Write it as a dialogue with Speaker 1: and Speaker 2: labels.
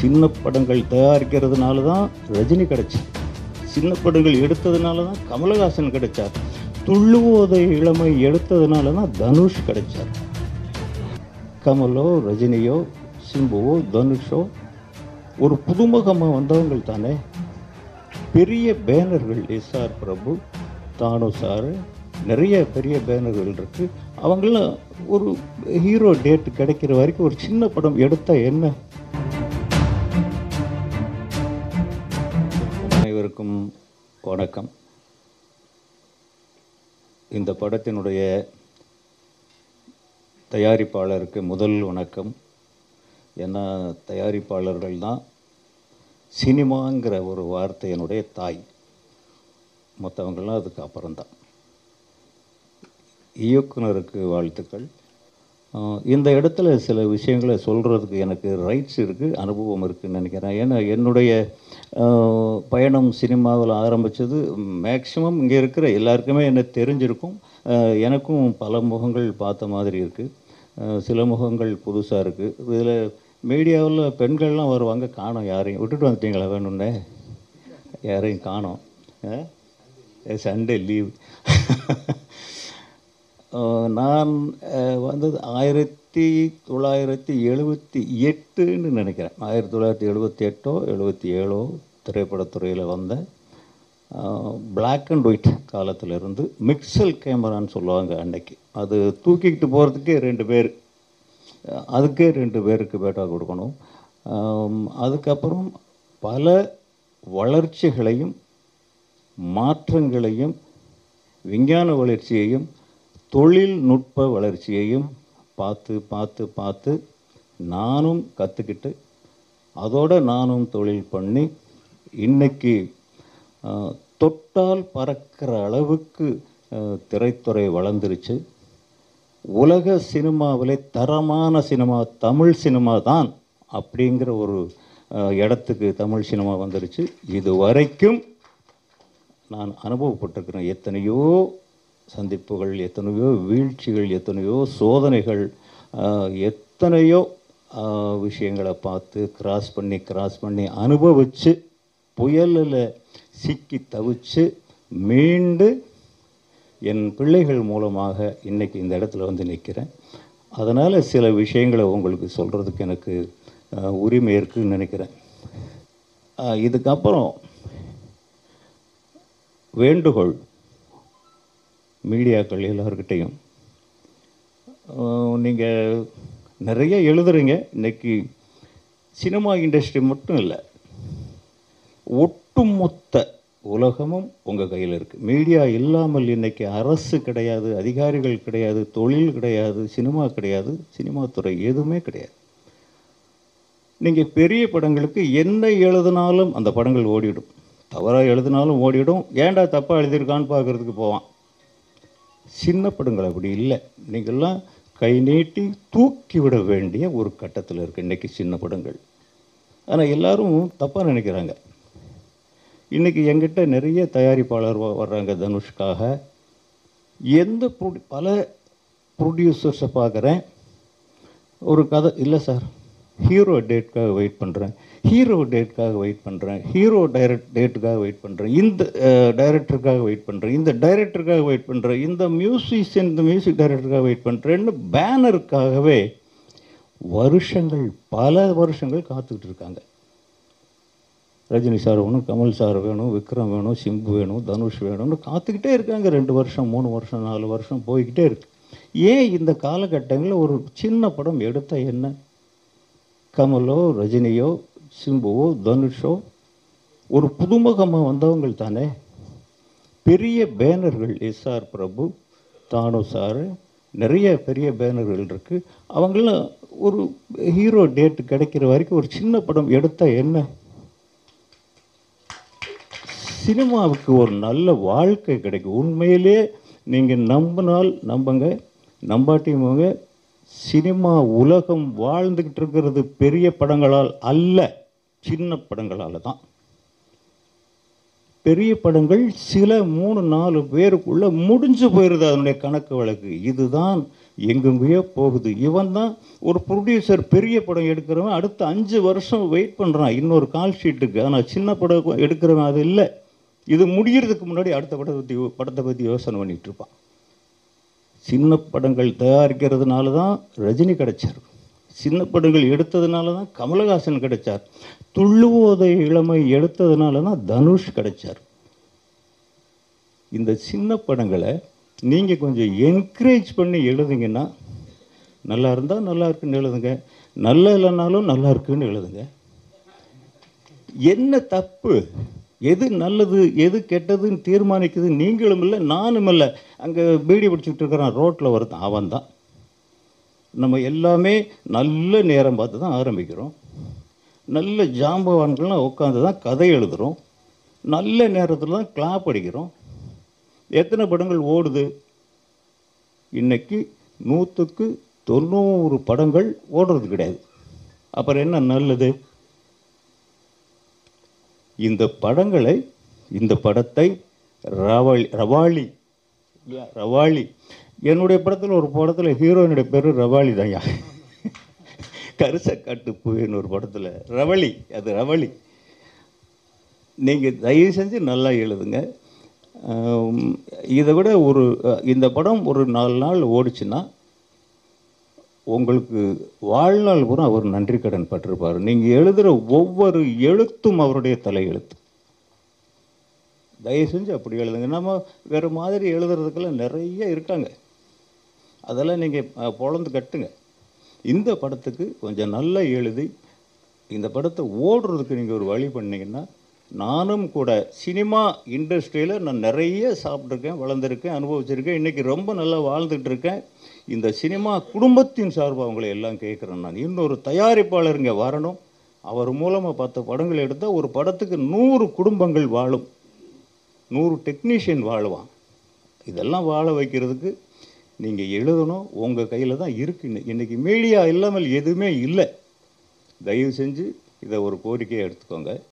Speaker 1: சின்ன படங்கள் தயாரிக்கிறதுனால தான் ரஜினி கிடைச்சார் சின்ன படங்கள் எடுத்ததுனால தான் கமலஹாசன் கிடைச்சார் துள்ளுவோதை இளமை எடுத்ததுனால தான் தனுஷ் கிடைச்சார் கமலோ ரஜினியோ சிம்புவோ தனுஷோ ஒரு புதுமுகமாக வந்தவங்க தானே பெரிய பேனர்கள் எஸ்ஆர் பிரபு தானு சார் நிறைய பெரிய பேனர்கள் இருக்கு அவங்களாம் ஒரு ஹீரோ டேட் கிடைக்கிற வரைக்கும் ஒரு சின்ன படம் எடுத்தா என்ன அனைவருக்கும் வணக்கம் இந்த படத்தினுடைய தயாரிப்பாளருக்கு முதல் வணக்கம் ஏன்னா தயாரிப்பாளர்கள் தான் சினிமாங்கிற ஒரு வார்த்தையினுடைய தாய் மற்றவங்களாம் அதுக்கு அப்புறம்தான் இயக்குனருக்கு வாழ்த்துக்கள் ஆஹ் இந்த இடத்துல சில விஷயங்களை சொல்கிறதுக்கு எனக்கு ரைட்ஸ் இருக்குது அனுபவம் இருக்குதுன்னு நினைக்கிறேன் ஏன்னா என்னுடைய ஆஹ் பயணம் சினிமாவில் ஆரம்பித்தது மேக்ஸிமம் இங்கே இருக்கிற எல்லாருக்குமே என்ன தெரிஞ்சிருக்கும் ஆஹ் எனக்கும் பல முகங்கள் பார்த்த மாதிரி இருக்குது சில முகங்கள் புதுசாக இருக்குது இதில் மீடியாவில் பெண்கள்லாம் வருவாங்க காணோம் யாரையும் விட்டுட்டு வந்துட்டீங்களா வேணும்னே யாரையும் காணோம் சண்டே லீவ் நான் அஹ், வந்தது ஆயிரத்தி தொள்ளாயிரத்தி எழுபத்தி எட்டுன்னு நினைக்கிறேன் ஆயிரத்தி தொள்ளாயிரத்தி எழுபத்தி எட்டோ எழுபத்தி ஏழோ திரைப்படத்துறையில் வந்தேன் பிளாக் அண்ட் ஒயிட் காலத்திலிருந்து மிக்சல் கேமரான்னு சொல்லுவாங்க அன்னைக்கு அது தூக்கிக்கிட்டு போகிறதுக்கே ரெண்டு பேர் அஹ், அதுக்கே ரெண்டு பேருக்கு பேட்டா கொடுக்கணும் ஆம், அதுக்கப்புறம் பல வளர்ச்சிகளையும் மாற்றங்களையும் விஞ்ஞான வளர்ச்சியையும் தொழில்நுட்ப வளர்ச்சியையும் பார்த்து பார்த்து பார்த்து நானும் கற்றுக்கிட்டு அதோட நானும் தொழில் பண்ணி இன்னைக்கு ஆஹ், தொட்டால் பறக்கிற அளவுக்கு ஆஹ், திரைத்துறை வளர்ந்துருச்சு உலக சினிமாவிலே தரமான சினிமா தமிழ் சினிமா தான் அப்படிங்கிற ஒரு ஆஹ், இடத்துக்கு தமிழ் சினிமா வந்துருச்சு இது வரைக்கும் நான் அனுபவப்பட்டிருக்கிறேன் எத்தனையோ சந்திப்புகள் எத்தனையோ வீழ்ச்சிகள் எத்தனையோ சோதனைகள் ஆஹ், எத்தனையோ ஆஹ், விஷயங்களை பார்த்து கிராஸ் பண்ணி கிராஸ் பண்ணி அனுபவித்து புயலில் சிக்கி தவிச்சு மீண்டு என் பிள்ளைகள் மூலமாக இன்னைக்கு இந்த இடத்துல வந்து நிற்கிறேன் அதனால் சில விஷயங்களை உங்களுக்கு சொல்கிறதுக்கு எனக்கு ஆஹ், உரிமை இருக்குன்னு நினைக்கிறேன் ஆஹ், இதுக்கப்புறம் வேண்டுகோள் மீடியாக்கள் எல்லார்கிட்டேயும் நீங்கள் நிறைய எழுதுறீங்க இன்னைக்கு சினிமா இண்டஸ்ட்ரி மட்டும் இல்லை ஒட்டுமொத்த உலகமும் உங்கள் கையில் இருக்குது மீடியா இல்லாமல் இன்னைக்கு அரசு கிடையாது அதிகாரிகள் கிடையாது தொழில் கிடையாது சினிமா கிடையாது சினிமா துறை எதுவுமே கிடையாது நீங்கள் பெரிய படங்களுக்கு என்ன எழுதினாலும் அந்த படங்கள் ஓடிடும் தவறாக எழுதினாலும் ஓடிடும் ஏன்டா தப்பாக எழுதியிருக்கான்னு பார்க்குறதுக்கு போவான் சின்ன படங்கள் அப்படி இல்லை நீங்கள்லாம் கை நீட்டி தூக்கி விட வேண்டிய ஒரு கட்டத்தில் இருக்குது இன்றைக்கி சின்ன படங்கள் ஆனால் எல்லாரும் தப்பாக நினைக்கிறாங்க இன்றைக்கி எங்கிட்ட நிறைய தயாரிப்பாளர் வ- வர்றாங்க தனுஷ்காக எந்த ப்ரொடி பல ப்ரொடியூசர்ஸை பார்க்குறேன் ஒரு கதை இல்லை சார் ஹீரோ டேட்காக வெயிட் பண்ணுறேன் ஹீரோ டேட்காக வெயிட் பண்ணுறேன் ஹீரோ டைரக்ட் டேட்டுக்காக வெயிட் பண்ணுறேன் இந்த டைரக்டருக்காக வெயிட் பண்ணுறேன் இந்த டைரக்டருக்காக வெயிட் பண்ணுறேன் இந்த மியூசிஷியன் இந்த மியூசிக் டைரக்டருக்காக வெயிட் பண்ணுறேன்னு பேனருக்காகவே வருஷங்கள் பல வருஷங்கள் காத்துக்கிட்டு இருக்காங்க ரஜினி சார் வேணும் கமல் சார் வேணும் விக்ரம் வேணும் சிம்பு வேணும் தனுஷ் வேணும்னு காத்துக்கிட்டே இருக்காங்க ரெண்டு வருஷம் மூணு வருஷம் நாலு வருஷம் போய்கிட்டே இருக்கு ஏன் இந்த காலகட்டங்களில் ஒரு சின்ன படம் எடுத்த என்ன கமலோ ரஜினியோ சிம்புவோ தனுஷோ ஒரு புதுமுகமாக வந்தவங்க தானே பெரிய பேனர்கள் எஸ்ஆர் பிரபு தானு சார் நிறைய பெரிய பேனர்கள் இருக்குது அவங்களாம் ஒரு ஹீரோ டேட் கிடைக்கிற வரைக்கும் ஒரு சின்ன படம் எடுத்தா என்ன சினிமாவுக்கு ஒரு நல்ல வாழ்க்கை கிடைக்கும் உண்மையிலே நீங்கள் நம்பினால் நம்புங்க நம்பாட்டியும் போங்க சினிமா உலகம் வாழ்ந்துக்கிட்டு இருக்கிறது பெரிய படங்களால் அல்ல சின்ன படங்களால் தான் பெரிய படங்கள் சில மூணு நாலு பேருக்குள்ள முடிஞ்சு போயிடுது அதனுடைய கணக்கு வழக்கு இதுதான் எங்கெங்கேயோ போகுது இவன் தான் ஒரு ப்ரொடியூசர் பெரிய படம் எடுக்கிறவன் அடுத்த அஞ்சு வருஷம் வெயிட் பண்ணுறான் இன்னொரு கால் ஷீட்டுக்கு ஆனால் சின்ன படம் எடுக்கிறவன் அது இல்லை இது முடியறதுக்கு முன்னாடி அடுத்த படத்தை பற்றி படத்தை பற்றி யோசனை பண்ணிட்டு இருப்பான் சின்ன படங்கள் தயாரிக்கிறதுனால தான் ரஜினி கிடைச்சார் சின்ன படங்கள் எடுத்ததுனால தான் கமலஹாசன் கிடைச்சார் துள்ளுவோதை இளமை எடுத்ததுனால தான் தனுஷ் கிடைச்சார் இந்த சின்ன படங்களை நீங்கள் கொஞ்சம் என்கரேஜ் பண்ணி எழுதுங்கன்னா நல்லா இருந்தால் நல்லா இருக்குன்னு எழுதுங்க நல்லா இல்லைனாலும் நல்லா இருக்குன்னு எழுதுங்க என்ன தப்பு எது நல்லது எது கெட்டதுன்னு தீர்மானிக்குது நீங்களும் இல்லை நானும் இல்லை அங்கே பீடி பிடிச்சிக்கிட்டு இருக்கிறான் ரோட்டில் ஒருத்தன் அவன் தான் நம்ம எல்லாமே நல்ல நேரம் பார்த்து தான் ஆரம்பிக்கிறோம் நல்ல ஜாம்பவான்கள்லாம் உட்காந்து தான் கதை எழுதுகிறோம் நல்ல நேரத்தில் தான் கிளாப் அடிக்கிறோம் எத்தனை படங்கள் ஓடுது இன்னைக்கு நூற்றுக்கு தொண்ணூறு படங்கள் ஓடுறது கிடையாது அப்புறம் என்ன நல்லது இந்த படங்களை இந்த படத்தை ரவளி ரவாளி இல்லையா ரவாளி என்னுடைய படத்தில் ஒரு படத்தில் ஹீரோயினுடைய பேர் ரவாளி தான்யா கருசக்காட்டு பூவின்னு ஒரு படத்தில் ரவளி அது ரவளி நீங்கள் தயவு செஞ்சு நல்லா எழுதுங்க ஆம், இதை விட ஒரு அஹ், இந்த படம் ஒரு நாலு நாள் ஓடிச்சுன்னா உங்களுக்கு வாழ்நாள் பூரா அவர் நன்றி கடன் பட்டிருப்பார் நீங்கள் எழுதுகிற ஒவ்வொரு எழுத்தும் அவருடைய தலையெழுத்து தயவு செஞ்சு அப்படி எழுதுங்க நம்ம வேறு மாதிரி எழுதுறதுக்கெல்லாம் நிறைய இருக்காங்க அதெல்லாம் நீங்கள் பொழந்து கட்டுங்க இந்த படத்துக்கு கொஞ்சம் நல்லா எழுதி இந்த படத்தை ஓடுறதுக்கு நீங்கள் ஒரு வழி பண்ணீங்கன்னா நானும் கூட சினிமா இண்டஸ்ட்ரியில் நான் நிறைய சாப்பிட்ருக்கேன் வளர்ந்துருக்கேன் அனுபவிச்சிருக்கேன் இன்றைக்கி ரொம்ப நல்லா வாழ்ந்துட்டு இருக்கேன் இந்த சினிமா குடும்பத்தின் சார்பாக அவங்களை எல்லாம் கேட்குறேன் நான் இன்னொரு தயாரிப்பாளர் இங்கே வரணும் அவர் மூலமாக பத்து படங்கள் எடுத்தால் ஒரு படத்துக்கு நூறு குடும்பங்கள் வாழும் நூறு டெக்னீஷியன் வாழுவான் இதெல்லாம் வாழ வைக்கிறதுக்கு நீங்கள் எழுதணும் உங்கள் கையில் தான் இருக்கு இன்னை- இன்னைக்கு மீடியா இல்லாமல் எதுவுமே இல்லை தயவு செஞ்சு இதை ஒரு கோரிக்கையை எடுத்துக்கோங்க